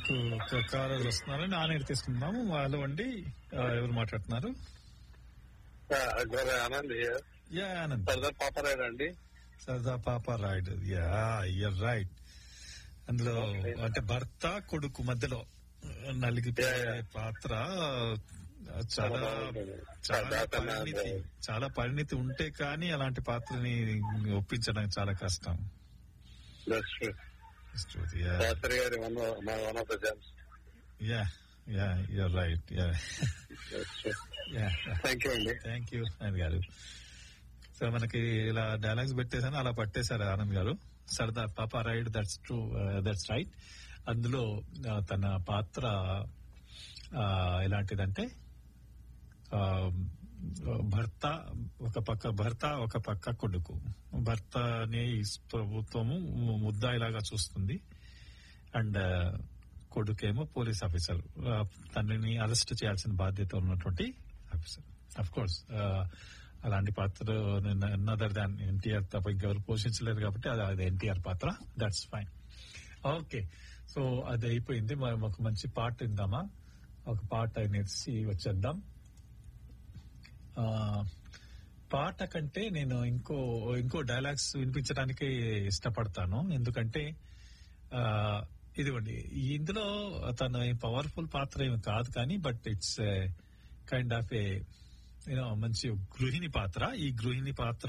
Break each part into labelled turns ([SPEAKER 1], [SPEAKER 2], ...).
[SPEAKER 1] మనకు ఒక కాలర్ వస్తున్నారు నాన్న తీసుకుందాము వాళ్ళు అండి ఆ, ఎవరు మాట్లాడుతున్నారు
[SPEAKER 2] గోరే ఆనంద్ here.
[SPEAKER 1] యా ఆనంద్
[SPEAKER 2] సర్దార్ పాపరాయుడు అండి
[SPEAKER 1] సరదా పాప రాయుడు యా ఇయర్ రైట్ అందులో అంటే భర్త కొడుకు మధ్యలో నలిగిపోయే
[SPEAKER 2] Yeah, yeah.
[SPEAKER 1] పాత్ర ఆ, చాలా
[SPEAKER 2] బాగుంటుంది.
[SPEAKER 1] చాలా
[SPEAKER 2] చాలా
[SPEAKER 1] పరిణితి చాలా పరిణితి ఉంటే కానీ అలాంటి పాత్రని ఒప్పించడం చాలా కష్టం
[SPEAKER 2] That's true.
[SPEAKER 1] It's true, yeah.
[SPEAKER 2] Sastri గారి one one of the gems
[SPEAKER 1] Yeah, yeah, you're right. Yeah, yeah.
[SPEAKER 2] Thank you అండి
[SPEAKER 1] థ్యాంక్ యూ ఆనంద్ గారు సో మనకి ఇలా డైలాగ్స్ పెట్టేసాను అలా పట్టేశారు ఆనంద్ గారు సరదా పాప ride that's true that's right అందులో ఆ, తన పాత్ర ఆ, ఎలాంటిదంటే ఆ, భర్త ఒక పక్క భర్త ఒక పక్క కొడుకు భర్తని ప్రభుత్వము ముద్దాయిలాగా చూస్తుంది అండ్ కొడుకేమో పోలీస్ ఆఫీసర్ ఆ, తండ్రిని అరెస్ట్ చేయాల్సిన బాధ్యత ఉన్నటువంటి ఆఫీసర్ అఫ్ కోర్స్ అలాంటి పాత్ర అదర్ దాన్ ఎన్టీఆర్ తప్ప ఇంకెవరు పోషించలేరు కాబట్టి అది అది ఎన్టీఆర్ పాత్ర దట్స్ ఫైన్ ఓకే సో అది అయిపోయింది మనం ఒక మంచి పాట విందామా ఒక పాట అనేసి వచ్చేద్దాం ఆ, పాట కంటే నేను ఇంకో ఇంకో డైలాగ్స్ వినిపించడానికి ఇష్టపడతాను ఎందుకంటే ఆ, ఇదిగోండి ఇందులో తన పవర్ఫుల్ పాత్ర ఏమి కాదు కానీ but it's kind of a you know మంచి గృహిణి పాత్ర ఈ గృహిణి పాత్ర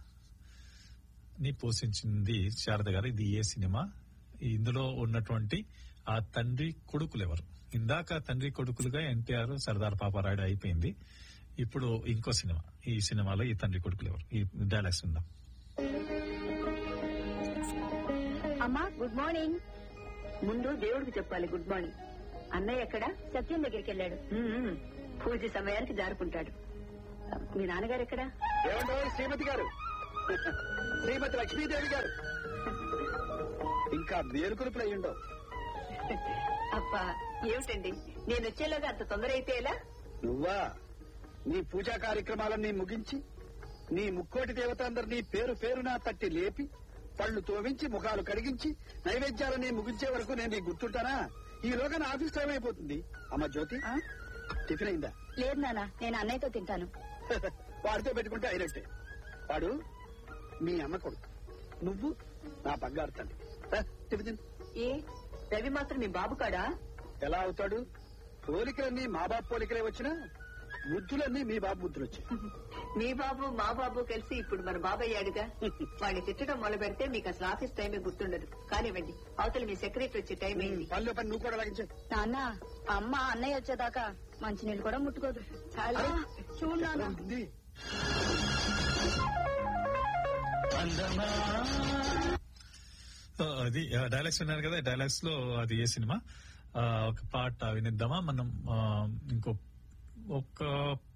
[SPEAKER 1] ని పోషించింది శారద గారు ఇది ఏ సినిమా ఇందులో ఉన్నటువంటి ఆ తండ్రి కొడుకులు ఎవరు ఇందాక తండ్రి కొడుకులుగా ఎన్టీఆర్ సర్దార్ పాపారాయుడు అయిపోయింది ఇప్పుడు ఇంకో సినిమా ఈ సినిమాలో ఈ తండ్రి కొడుకులు ఎవరు ఈ డైలాగ్స్ ఉందాం
[SPEAKER 3] అమ్మా గుడ్ మార్నింగ్ ముందు దేవుడికి చెప్పాలి గుడ్ మార్నింగ్ అన్నయ్య ఎక్కడ సత్యం దగ్గరికి వెళ్ళాడు పూజ సమయానికి జారుకుంటాడు మీ నాన్నగారు ఎక్కడ
[SPEAKER 4] ఏమండో శ్రీమతి గారు శ్రీమతి లక్ష్మీదేవి గారు ఇంకా మేలుకొలుపులు అయ్యుండవు
[SPEAKER 3] అబ్బా ఏమిటండి నేను వచ్చేలాగా అంత తొందర అయితే ఎలా
[SPEAKER 4] నువ్వా నీ పూజా కార్యక్రమాలన్నీ ముగించి నీ ముక్కోటి దేవతందరినీ పేరు పేరునా తట్టి లేపి పళ్ళు తోవించి ముఖాలు కడిగించి నైవేద్యాలని ముగించే వరకు నేను నీకు గుర్తుంటానా ఈలోగా నా ఆఫీస్ టైం అయిపోతుంది అమ్మ జ్యోతి
[SPEAKER 3] ఆ?
[SPEAKER 4] టిఫిన్ అయిందా
[SPEAKER 3] లేదు నాన్న నేను అన్నయ్యతో తింటాను
[SPEAKER 4] వాడితో పెట్టుకుంటే అయినట్టే వాడు మీ అమ్మ కొడుకు నువ్వు నా బంగారు తల్లి రా, టిఫిన్ తిను.
[SPEAKER 3] ఏ రవి మాత్రం మీ బాబు కాడా
[SPEAKER 4] ఎలా అవుతాడు పోలికలన్నీ మా బాబు పోలికలే వచ్చినా బుద్ధులన్నీ మీ బాబు బుద్ధులు వచ్చాయి
[SPEAKER 3] మీ బాబు మా బాబు కలిసి ఇప్పుడు మన బాబు అయ్యాడుగా వాడిని తిట్టడం మొదలు పెడితే మీకు అసలు ఆఫీస్ టైమే గుర్తుండదు కానివ్వండి అవతల మీ సెక్రటరీ వచ్చే టైం అయింది
[SPEAKER 4] పనిలో పని నువ్వు కూడా లాగించే
[SPEAKER 5] నాన్న అమ్మ అన్నయ్య వచ్చేదాకా మంచినీళ్ళు కూడా ముట్టుకోదు
[SPEAKER 3] చాలా
[SPEAKER 5] చూడు నాన్న
[SPEAKER 4] ఉంది.
[SPEAKER 1] సో అది డైలాగ్స్ విన్నారు కదా డైలాగ్స్ లో అది ఏ సినిమా ఆ, ఒక పాట వినిద్దామా మనం ఆ, ఇంకో ఒక